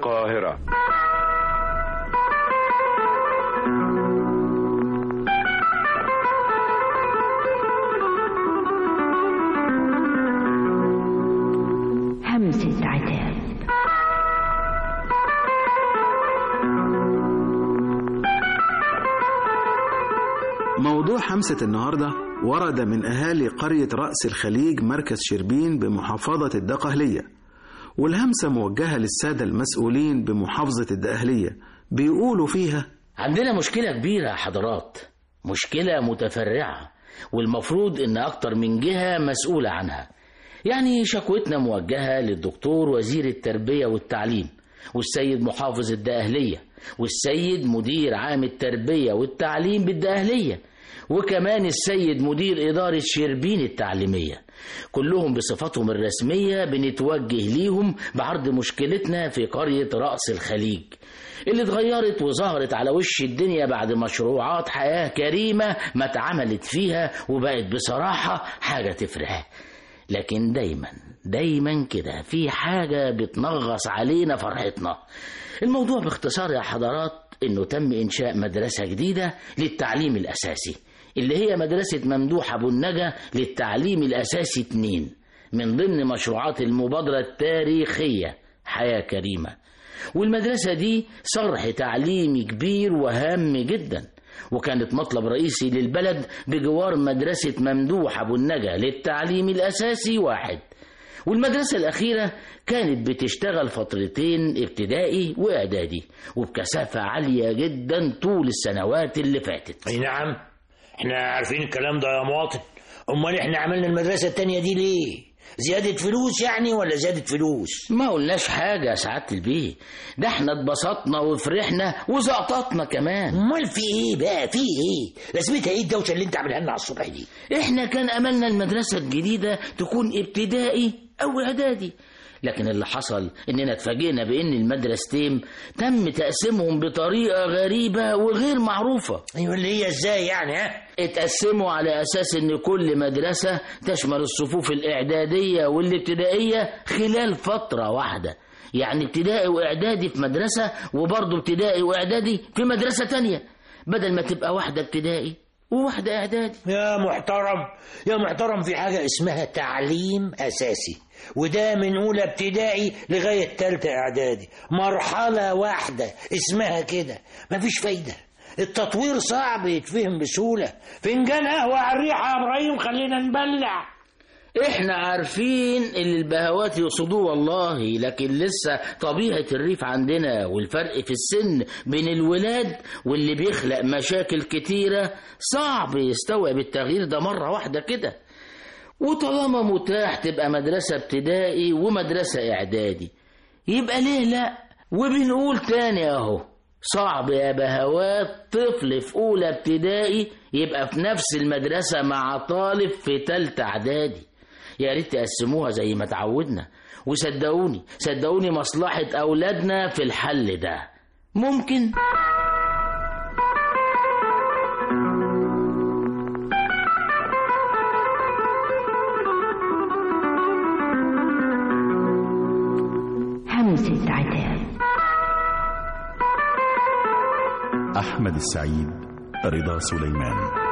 القاهرة همسة عتاب موضوع حمسة النهاردة ورد من أهالي قرية رأس الخليج مركز شربين بمحافظة الدقهلية والهمسة موجهة للسادة المسؤولين بمحافظة الدقهلية بيقولوا فيها عندنا مشكلة كبيرة يا حضرات مشكلة متفرعة والمفروض إن أكتر من جهة مسؤولة عنها يعني شكوتنا موجهة للدكتور وزير التربية والتعليم والسيد محافظ الدقهلية والسيد مدير عام التربية والتعليم بالدقهلية وكمان السيد مدير إدارة شربين التعليمية كلهم بصفتهم الرسمية بنتوجه ليهم بعرض مشكلتنا في قرية رأس الخليج اللي اتغيرت وظهرت على وش الدنيا بعد مشروعات حياة كريمة ما اتعملت فيها وبقت بصراحة حاجة تفرح لكن دايما دايما كده في حاجة بتنغص علينا فرحتنا الموضوع باختصار يا حضرات انه تم انشاء مدرسة جديدة للتعليم الاساسي اللي هي مدرسة ممدوح ابو النجا للتعليم الاساسي اتنين من ضمن مشروعات المبادرة التاريخية حياة كريمة والمدرسة دي صرح تعليمي كبير وهام جدا وكانت مطلب رئيسي للبلد بجوار مدرسة ممدوح أبو النجا للتعليم الأساسي واحد والمدرسة الأخيرة كانت بتشتغل فترتين ابتدائي وإعدادي وبكثافة عالية جدا طول السنوات اللي فاتت اي نعم احنا عارفين الكلام ده يا مواطن امال احنا عملنا المدرسة التانية دي ليه زيادة فلوس يعني ولا زيادة فلوس ما قلناش حاجة يا سعادة البيه ده احنا اتبسطنا وفرحنا وزقططنا كمان امال في ايه بقى في ايه لازمتها ايه الدوشة اللي انت عاملها لنا على الصبح دي احنا كان املنا المدرسة الجديدة تكون ابتدائي او اعدادي لكن اللي حصل اننا اتفاجئنا بان المدرستين تم تقسيمهم بطريقة غريبة وغير معروفة ايوه اللي هي ازاي يعني ها اتقسموا على اساس ان كل مدرسة تشمل الصفوف الاعدادية والابتدائية خلال فترة واحدة يعني ابتدائي واعدادي في مدرسة وبرضه ابتدائي واعدادي في مدرسة تانية بدل ما تبقى واحدة ابتدائي وواحدة اعدادي يا محترم يا محترم في حاجة اسمها تعليم أساسي وده من أولى ابتدائي لغاية تالتة إعدادي مرحلة واحدة اسمها كده مفيش فايدة التطوير صعب يتفهم بسهولة فنجان قهوة على الريحة يا إبراهيم خلينا نبلع احنا عارفين اللي البهوات يقصدوه والله لكن لسه طبيعة الريف عندنا والفرق في السن بين الولاد واللي بيخلق مشاكل كتيرة صعب يستوعب التغيير ده مرة واحدة كده وطالما متاح تبقى مدرسة ابتدائي ومدرسة اعدادي يبقى ليه لا وبنقول تاني اهو صعب يا بهوات طفل في اولى ابتدائي يبقى في نفس المدرسة مع طالب في تالتة اعدادي يا ريت تقسموها زي ما تعودنا وصدقوني صدقوني مصلحة أولادنا في الحل ده ممكن همسة عتاب أحمد السعيد رضا سليمان